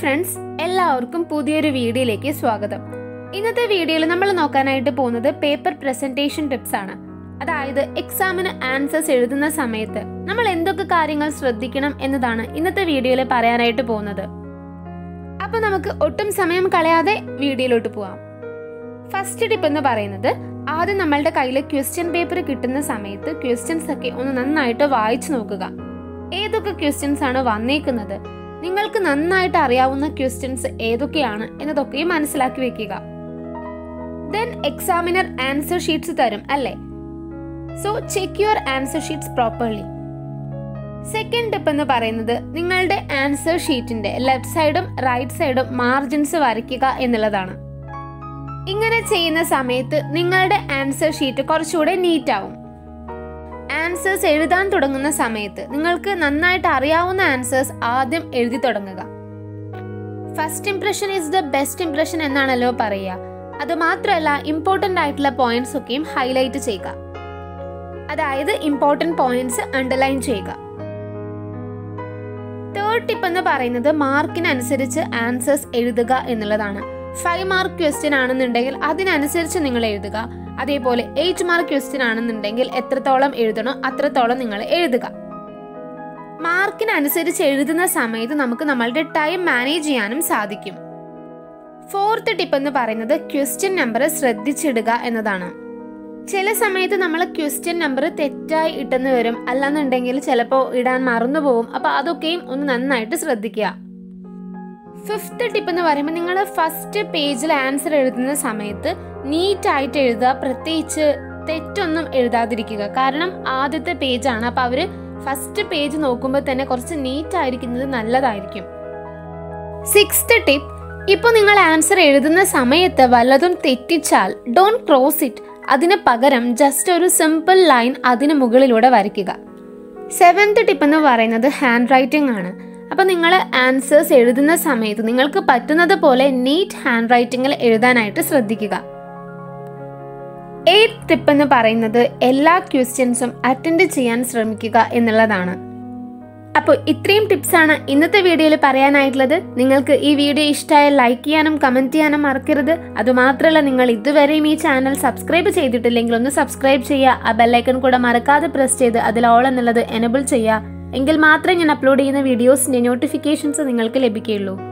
friends എല്ലാവർക്കും പുതിയൊരു വീഡിയോയിലേക്ക് സ്വാഗതം ഇന്നത്തെ വീഡിയോയിൽ നമ്മൾ നോക്കാനായിട്ട് പോകുന്നത് പേപ്പർ പ്രസന്റേഷൻ ടിപ്സ് ആണ് അതായത് എക്സാമിന് ആൻസേഴ്സ് എഴുതുന്ന സമയത്ത് നമ്മൾ എന്തൊക്കെ കാര്യങ്ങൾ ശ്രദ്ധിക്കണം എന്നതാണ് ഇന്നത്തെ വീഡിയോയിൽ പറയാനായിട്ട് പോകുന്നത് അപ്പൊ നമുക്ക് ഒട്ടും സമയം കളയാതെ വീഡിയോയിലോട്ട് പോവാം ഫസ്റ്റ് ടിപ്പ് എന്ന് പറയുന്നത് ആദ്യം നമ്മളുടെ കയ്യിൽ ക്വസ്റ്റ്യൻ പേപ്പർ കിട്ടുന്ന സമയത്ത് ക്വസ്റ്റ്യൻസ് ഒക്കെ ഒന്ന് നന്നായിട്ട് വായിച്ചു നോക്കുക ഏതൊക്കെ ക്വസ്റ്റ്യൻസ് ആണ് വന്നേക്കുന്നത് നിങ്ങൾക്ക് നന്നായിട്ട് അറിയാവുന്ന ക്വസ്റ്റ്യൻസ് ഏതൊക്കെയാണ് എന്നതൊക്കെയും മനസ്സിലാക്കി വെക്കുക ദെൻ എക്സാമിനർ ആൻസർ ഷീറ്റ്സ് തരും അല്ലേ so check your answer sheets properly second tip എന്ന് പറയുന്നത് നിങ്ങളുടെ ആൻസർ ഷീറ്റിന്റെ ലെഫ്റ്റ് സൈഡും റൈറ്റ് സൈഡും മാർജിൻസ് വരയ്ക്കുക എന്നുള്ളതാണ് ഇങ്ങനെ ചെയ്യുന്ന സമയത്ത് നിങ്ങളുടെ ആൻസർ ഷീറ്റ് കുറച്ചുകൂടെ നീറ്റ് ആവും ആൻസേഴ്സ് എഴുതാൻ തുടങ്ങുന്ന സമയത്ത് നിങ്ങൾക്ക് നന്നായിട്ട് അറിയാവുന്ന ആൻസേഴ്സ് ആദ്യം എഴുതി തുടങ്ങുക first impression is the best impression എന്നാണല്ലോ പറയുക അത് മാത്രമല്ല ഇമ്പോർട്ടൻ്റ് ആയിട്ടുള്ള പോയിന്റ്സ് ഒക്കെയും ഹൈലൈറ്റ് ചെയ്യുക അതായത് ഇമ്പോർട്ടൻറ്റ് പോയിന്റ്സ് അണ്ടർലൈൻ ചെയ്യുക തേർഡ് ടിപ്പ് എന്ന് പറയുന്നത് മാർക്കിനനുസരിച്ച് ആൻസേഴ്സ് എഴുതുക എന്നുള്ളതാണ് ഫൈവ് മാർക്ക് ക്വസ്റ്റ്യൻ ആണെന്നുണ്ടെങ്കിൽ അതിനനുസരിച്ച് നിങ്ങൾ എഴുതുക അതേപോലെ എയ്റ്റ് മാർക്ക് ക്വസ്റ്റ്യൻ ആണെന്നുണ്ടെങ്കിൽ എത്രത്തോളം എഴുതണോ അത്രത്തോളം നിങ്ങൾ എഴുതുക മാർക്കിനനുസരിച്ച് എഴുതുന്ന സമയത്ത് നമുക്ക് നമ്മളുടെ ടൈം മാനേജ് ചെയ്യാനും സാധിക്കും ഫോർത്ത് ടിപ്പ് എന്ന് പറയുന്നത് ക്വസ്റ്റ്യൻ നമ്പർ ശ്രദ്ധിച്ചിടുക എന്നതാണ് ചില സമയത്ത് നമ്മൾ ക്വസ്റ്റ്യൻ നമ്പർ തെറ്റായി ഇട്ടെന്ന് വരും അല്ലാന്നുണ്ടെങ്കിൽ ചിലപ്പോൾ ഇടാൻ മറന്നുപോകും അപ്പൊ അതൊക്കെയും ഒന്ന് നന്നായിട്ട് ശ്രദ്ധിക്കുക ഫിഫ്ത്ത് ടിപ്പ് എന്ന് പറയുമ്പോൾ നിങ്ങൾ ഫസ്റ്റ് പേജിൽ ആൻസർ എഴുതുന്ന സമയത്ത് നീറ്റ് ആയിട്ട് എഴുതുക പ്രത്യേകിച്ച് തെറ്റൊന്നും എഴുതാതിരിക്കുക കാരണം ആദ്യത്തെ പേജാണ് അപ്പൊ അവര് ഫസ്റ്റ് പേജ് നോക്കുമ്പോൾ തന്നെ കുറച്ച് നീറ്റ് ആയിരിക്കുന്നത് നല്ലതായിരിക്കും സിക്സ്ത് ടിപ്പ് ഇപ്പൊ നിങ്ങൾ ആൻസർ എഴുതുന്ന സമയത്ത് വല്ലതും തെറ്റിച്ചാൽ ഡോൺ ക്രോസ് ഇറ്റ് അതിന് പകരം ജസ്റ്റ് ഒരു സിമ്പിൾ ലൈൻ അതിന് മുകളിലൂടെ വരയ്ക്കുക സെവൻത് ടിപ്പ് എന്ന് പറയുന്നത് ഹാൻഡ് റൈറ്റിംഗ് ആണ് അപ്പോൾ നിങ്ങൾ ആൻസേഴ്സ് എഴുതുന്ന സമയത്ത് നിങ്ങൾക്ക് പറ്റുന്നത് പോലെ നീറ്റ് ഹാൻഡ് റൈറ്റിംഗിൽ എഴുതാനായിട്ട് ശ്രദ്ധിക്കുക എയ്ത്ത് ടിപ്പ് എന്ന് പറയുന്നത് എല്ലാ ക്വസ്റ്റ്യൻസും അറ്റൻഡ് ചെയ്യാൻ ശ്രമിക്കുക എന്നുള്ളതാണ് അപ്പോൾ ഇത്രയും ടിപ്സാണ് ഇന്നത്തെ വീഡിയോയിൽ പറയാനായിട്ടുള്ളത് നിങ്ങൾക്ക് ഈ വീഡിയോ ഇഷ്ടമായാൽ ലൈക്ക് ചെയ്യാനും കമൻറ്റ് ചെയ്യാനും മറക്കരുത് അതുമാത്രമല്ല നിങ്ങൾ ഇതുവരെയും ഈ ചാനൽ സബ്സ്ക്രൈബ് ചെയ്തിട്ടില്ലെങ്കിൽ ഒന്ന് സബ്സ്ക്രൈബ് ചെയ്യുക ആ ബെല്ലൈക്കൺ കൂടെ മറക്കാതെ പ്രസ് ചെയ്ത് അതിൽ ഓൾ എന്നുള്ളത് എനബിൾ ചെയ്യുക എങ്കിൽ മാത്രമേ ഞാൻ അപ്ലോഡ് ചെയ്യുന്ന വീഡിയോസിൻ്റെ നോട്ടിഫിക്കേഷൻസ് നിങ്ങൾക്ക് ലഭിക്കുകയുള്ളൂ